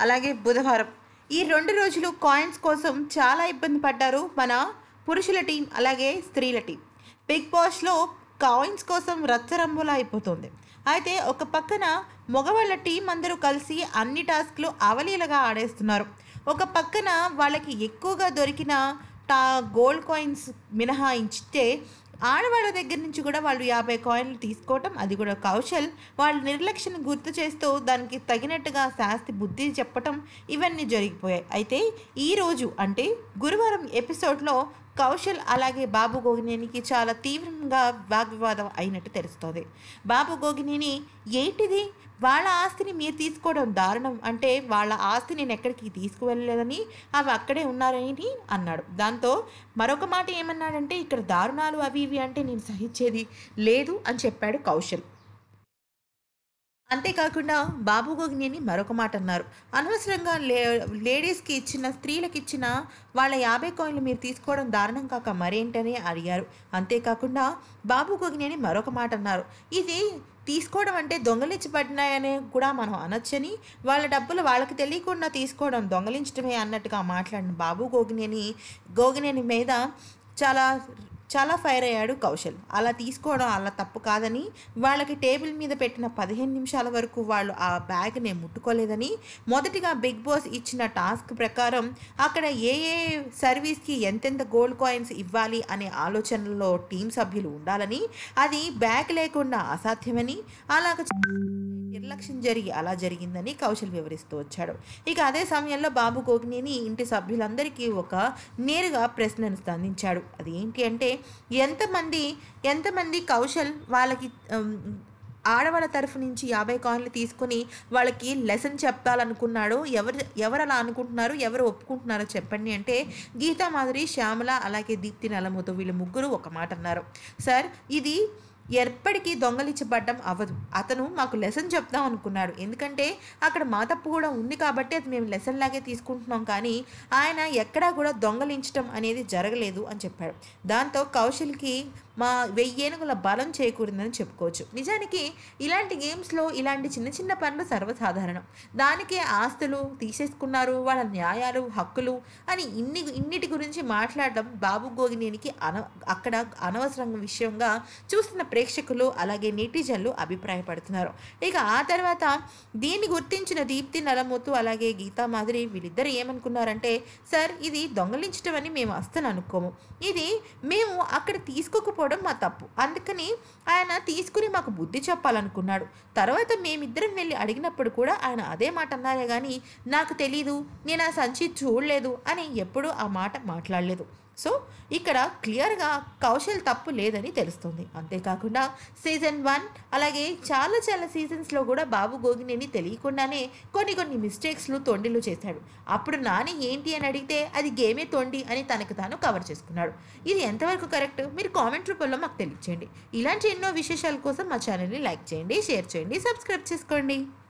అలాగే బుధవారం ఈ రెండు రోజులు కాయిన్స్ కోసం చాలా ఇబ్బంది పడ్డారు మన పురుషుల టీం అలాగే స్త్రీల టీం బిగ్ బాస్లో కాయిన్స్ కోసం రచ్చరంబులా అయిపోతుంది అయితే ఒక పక్కన మగవాళ్ళ టీం అందరూ కలిసి అన్ని టాస్క్లు అవలీలగా ఆడేస్తున్నారు ఒక పక్కన వాళ్ళకి ఎక్కువగా దొరికిన టా గోల్డ్ కాయిన్స్ మినహాయించితే ఆడవాళ్ళ దగ్గర నుంచి కూడా వాళ్ళు యాభై కాయిన్లు తీసుకోవటం అది కూడా కౌశల్ వాళ్ళ నిర్లక్ష్యం గుర్తు చేస్తూ దానికి తగినట్టుగా శాస్తి బుద్ధి చెప్పటం ఇవన్నీ జరిగిపోయాయి అయితే ఈరోజు అంటే గురువారం ఎపిసోడ్లో కౌశల్ అలాగే బాబు గోగినేనికి చాలా తీవ్రంగా వాగ్వివాదం అయినట్టు తెలుస్తోంది బాబు గోగినేని ఏంటిది వాళ్ళ ఆస్తిని మీరు తీసుకోవడం దారుణం అంటే వాళ్ళ ఆస్తి నేను ఎక్కడికి తీసుకువెళ్ళలేదని అవి అక్కడే ఉన్నారని అన్నాడు దాంతో మరొక మాట ఏమన్నాడంటే ఇక్కడ దారుణాలు అవి ఇవి అంటే నేను సహించేది లేదు అని చెప్పాడు కౌశల్ అంతేకాకుండా బాబు గోగినేని మరొక మాట అన్నారు అనవసరంగా లే లేడీస్కి ఇచ్చిన స్త్రీలకు ఇచ్చిన వాళ్ళ యాభై కాయిన్లు మీరు తీసుకోవడం దారుణం కాక మరేంటని అడిగారు అంతేకాకుండా బాబు గోగినేని మరొక మాట అన్నారు ఇది తీసుకోవడం అంటే దొంగలించబడినాయని కూడా మనం అనొచ్చని వాళ్ళ డబ్బులు వాళ్ళకి తెలియకుండా తీసుకోవడం దొంగలించడమే అన్నట్టుగా మాట్లాడిన బాబు గోగినేని గోగినేని మీద చాలా చాలా ఫైర్ అయ్యాడు కౌశల్ అలా తీసుకోవడం అలా తప్పు కాదని వాళ్ళకి టేబుల్ మీద పెట్టిన పదిహేను నిమిషాల వరకు వాళ్ళు ఆ బ్యాగ్ని ముట్టుకోలేదని మొదటిగా బిగ్ బాస్ ఇచ్చిన టాస్క్ ప్రకారం అక్కడ ఏ ఏ సర్వీస్కి ఎంతెంత గోల్డ్ కాయిన్స్ ఇవ్వాలి అనే ఆలోచనలో టీం సభ్యులు ఉండాలని అది బ్యాగ్ లేకుండా అసాధ్యమని అలాగ నిర్లక్ష్యం జరిగి అలా జరిగిందని కౌశల్ వివరిస్తూ వచ్చాడు ఇక అదే సమయంలో బాబు గోగినేని ఇంటి సభ్యులందరికీ ఒక నేరుగా ప్రశ్నను స్పందించాడు అది ఏంటి అంటే ఎంతమంది ఎంతమంది కౌశల్ వాళ్ళకి ఉమ్, ఆడవాళ్ళ తరఫు నుంచి యాభై కాయిన్లు తీసుకుని వాళ్ళకి లెసన్ చెప్పాలనుకున్నాడు ఎవరు ఎవరు అలా అనుకుంటున్నారు ఎవరు ఒప్పుకుంటున్నారో చెప్పండి అంటే గీతా మాధురి శ్యామల అలాగే దీప్తి నల్లమూతో వీళ్ళు ముగ్గురు ఒక మాట అన్నారు సార్ ఇది ఎప్పటికీ దొంగలించబడ్డం అవ్వదు అతను మాకు లెసన్ చెప్దాం అనుకున్నాడు ఎందుకంటే అక్కడ మా తప్పు కూడా ఉంది కాబట్టి అది మేము లెసన్ లాగే తీసుకుంటున్నాం కానీ ఆయన ఎక్కడా కూడా దొంగలించడం అనేది జరగలేదు అని చెప్పాడు దాంతో కౌశల్కి మా వెయ్యేనుగుల బలం చేకూరిందని చెప్పుకోవచ్చు నిజానికి ఇలాంటి గేమ్స్లో ఇలాంటి చిన్న చిన్న పనులు సర్వసాధారణం దానికే ఆస్తులు తీసేసుకున్నారు వాళ్ళ న్యాయాలు హక్కులు అని ఇన్ని ఇన్నిటి గురించి మాట్లాడడం బాబు గోగినేనికి అన అక్కడ అనవసరం విషయంగా చూస్తున్న ప్రేక్షకులు అలాగే నెటిజన్లు అభిప్రాయపడుతున్నారు ఇక ఆ తర్వాత దీన్ని గుర్తించిన దీప్తి నలమూతు అలాగే గీతా మాదిరి వీళ్ళిద్దరు ఏమనుకున్నారంటే సార్ ఇది దొంగలించడం అని మేము అస్సలు అనుకోము ఇది మేము అక్కడ తీసుకోకపోవడం మా తప్పు అందుకని ఆయన తీసుకుని మాకు బుద్ధి చెప్పాలనుకున్నాడు తర్వాత మేమిద్దరం వెళ్ళి అడిగినప్పుడు కూడా ఆయన అదే మాట అన్నారే కానీ నాకు తెలీదు నేను ఆ సంచి చూడలేదు అని ఎప్పుడూ ఆ మాట మాట్లాడలేదు సో ఇక్కడ క్లియర్గా కౌశల్ తప్పు లేదని తెలుస్తుంది అంతేకాకుండా సీజన్ వన్ అలాగే చాలా చాలా సీజన్స్లో కూడా బాబు గోగినేని తెలియకుండానే కొన్ని కొన్ని మిస్టేక్స్లు తొండిలు చేశాడు అప్పుడు నాని ఏంటి అని అడిగితే అది గేమే తొండి అని తనకు తాను కవర్ చేసుకున్నాడు ఇది ఎంతవరకు కరెక్ట్ మీరు కామెంట్ రూపంలో మాకు తెలియచేయండి ఇలాంటి ఎన్నో విశేషాల కోసం మా ఛానల్ని లైక్ చేయండి షేర్ చేయండి సబ్స్క్రైబ్ చేసుకోండి